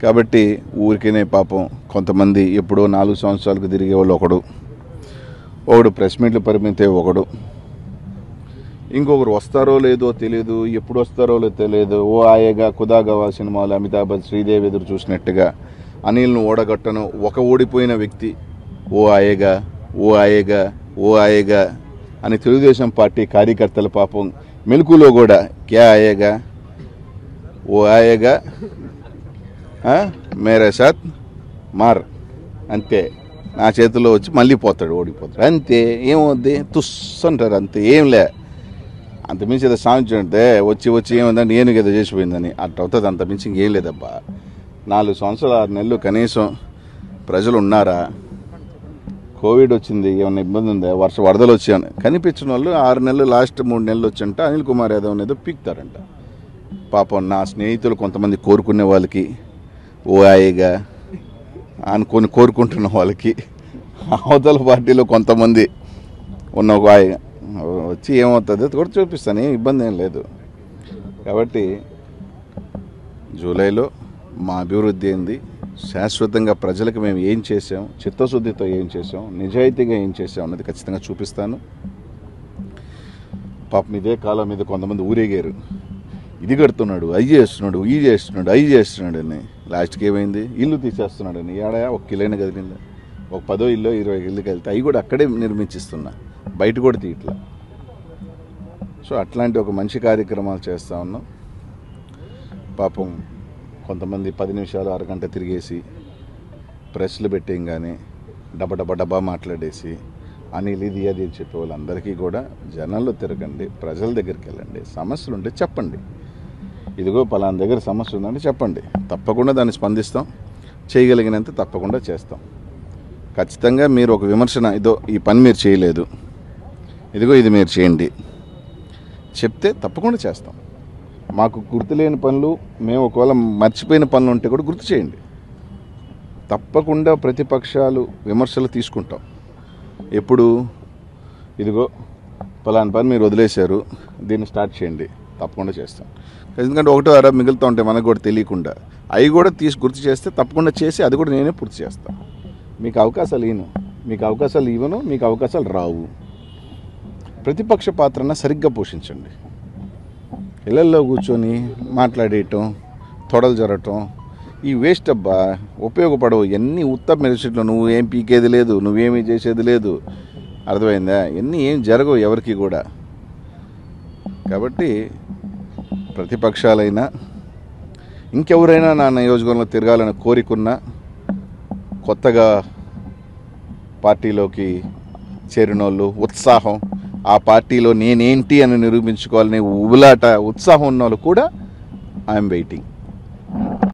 కాబట్టి ఊరికేనే పాపం కొంతమంది ఎప్పుడో నాలుగు సంవత్సరాలకు తిరిగే వాళ్ళు ఒకడు ఒకడు ప్రెస్ మీట్లు పరిమితే ఒకడు ఇంకొకరు వస్తారో లేదో తెలియదు ఎప్పుడు వస్తారో లేదో తెలియదు ఓ ఆయగా కుదాగవా సినిమాలో అమితాబ్ బచ్చన్ శ్రీదేవి ఎదురు చూసినట్టుగా అనిల్ను ఓడగట్టను ఒక ఓడిపోయిన వ్యక్తి ఓ ఆయగా ఓ ఆయగా ఓ ఆయగా అని తెలుగుదేశం పార్టీ కార్యకర్తల పాపం మెలుకులో కూడా క్యా ఆయగా ఓ ఆయగా ఆ, మేరే సాత్ మార్ అంతే నా చేతిలో వచ్చి మళ్ళీ పోతాడు ఓడిపోతాడు అంతే ఏమవుద్ది తుస్ అంటారు అంతే ఏం లే అంతమించి ఏదో సాధించుంటే వచ్చి వచ్చి ఏముందంటే నేను ఏదో చేసిపోయిందని అట్ట అవుతుంది అంతమించి ఇంకేం లేదబ్బా నాలుగు సంవత్సరాలు ఆరు నెలలు కనీసం ప్రజలు ఉన్నారా కోవిడ్ వచ్చింది ఏమైనా ఇబ్బంది ఉందా వర్ష వరదలు వచ్చాయని కనిపించిన వాళ్ళు ఆరు నెలలు లాస్ట్ మూడు నెలలు వచ్చంట అనిల్ కుమార్ యాదవ్ ఏదో పీక్తారంట పాపం నా స్నేహితులు కొంతమంది కోరుకునే వాళ్ళకి ఓ హాయిగా అనుకొని కోరుకుంటున్న వాళ్ళకి అవతల పార్టీలో కొంతమంది ఉన్న ఒక హాయిగా వచ్చి ఏమవుతుంది అది కూడా చూపిస్తాను ఏం ఇబ్బంది ఏం లేదు కాబట్టి జూలైలో మా అభివృద్ధి ఏంది శాశ్వతంగా ప్రజలకు మేము ఏం చేసాం చిత్తశుద్ధితో ఏం చేసాం నిజాయితీగా ఏం చేసాం అన్నది ఖచ్చితంగా చూపిస్తాను పాపం ఇదే కాలం మీద కొంతమంది ఊరేగారు ఇది కడుతున్నాడు అవి చేస్తున్నాడు ఈ చేస్తున్నాడు అవి చేస్తున్నాడు అని లాస్ట్కి ఏమైంది ఇల్లు తీసేస్తున్నాడు అని ఏడా ఒక కిలోనే కదిలింది ఒక పదో ఇల్లు ఇరవై ఇల్లుకి వెళ్తే అవి కూడా అక్కడే నిర్మించిస్తున్నా బయట కూడా తీయట్లా సో అట్లాంటి ఒక మంచి కార్యక్రమాలు చేస్తూ ఉన్నాం పాపం కొంతమంది పది నిమిషాలు అరగంట తిరిగేసి ప్రెస్లు పెట్టేయంగానే డబ్బా డబ్బా డబ్బా మాట్లాడేసి అనిల్ ఇది అది అని చెప్పే వాళ్ళందరికీ కూడా జనాల్లో తిరగండి ప్రజల దగ్గరికి వెళ్ళండి సమస్యలు ఉంటే చెప్పండి ఇదిగో పలానా దగ్గర సమస్య ఉందంటే చెప్పండి తప్పకుండా దాన్ని స్పందిస్తాం చేయగలిగినంత తప్పకుండా చేస్తాం ఖచ్చితంగా మీరు ఒక విమర్శన ఇదో ఈ పని మీరు చేయలేదు ఇదిగో ఇది మీరు చేయండి చెప్తే తప్పకుండా చేస్తాం మాకు గుర్తులేని పనులు మేము ఒకవేళ మర్చిపోయిన పనులు ఉంటే కూడా గుర్తు చేయండి తప్పకుండా ప్రతిపక్షాలు విమర్శలు తీసుకుంటాం ఎప్పుడు ఇదిగో పలానా పని మీరు వదిలేశారు దీన్ని స్టార్ట్ చేయండి తప్పకుండా చేస్తాం ఎందుకంటే ఒకటో అరా మిగులుతూ ఉంటాయి మనకు కూడా తెలియకుండా అవి కూడా తీసి గుర్తు చేస్తే తప్పకుండా చేసి అది కూడా నేనే పూర్తి చేస్తాను మీకు అవకాశాలు ఇవ్వను మీకు అవకాశాలు ఇవ్వను మీకు అవకాశాలు రావు ప్రతిపక్ష పాత్రన సరిగ్గా పోషించండి ఇళ్లల్లో కూర్చొని మాట్లాడేయటం తొడలు జరగటం ఈ వేస్ట్ అబ్బా ఉపయోగపడవు ఎన్ని ఉత్తమ మెరిసిట్లు నువ్వు ఏం పీకేది లేదు నువ్వేమీ చేసేది లేదు అర్థమైందా ఎన్ని ఏం జరగవు ఎవరికి కూడా కాబట్టి ప్రతిపక్షాలైనా ఇంకెవరైనా నా నియోజకవర్గంలో తిరగాలని కోరికున్నా కొత్తగా పార్టీలోకి చేరిన వాళ్ళు ఉత్సాహం ఆ పార్టీలో నేనేంటి అని నిరూపించుకోవాలనే ఉబులాట ఉత్సాహం ఉన్న వాళ్ళు కూడా ఐఎమ్ వెయిటింగ్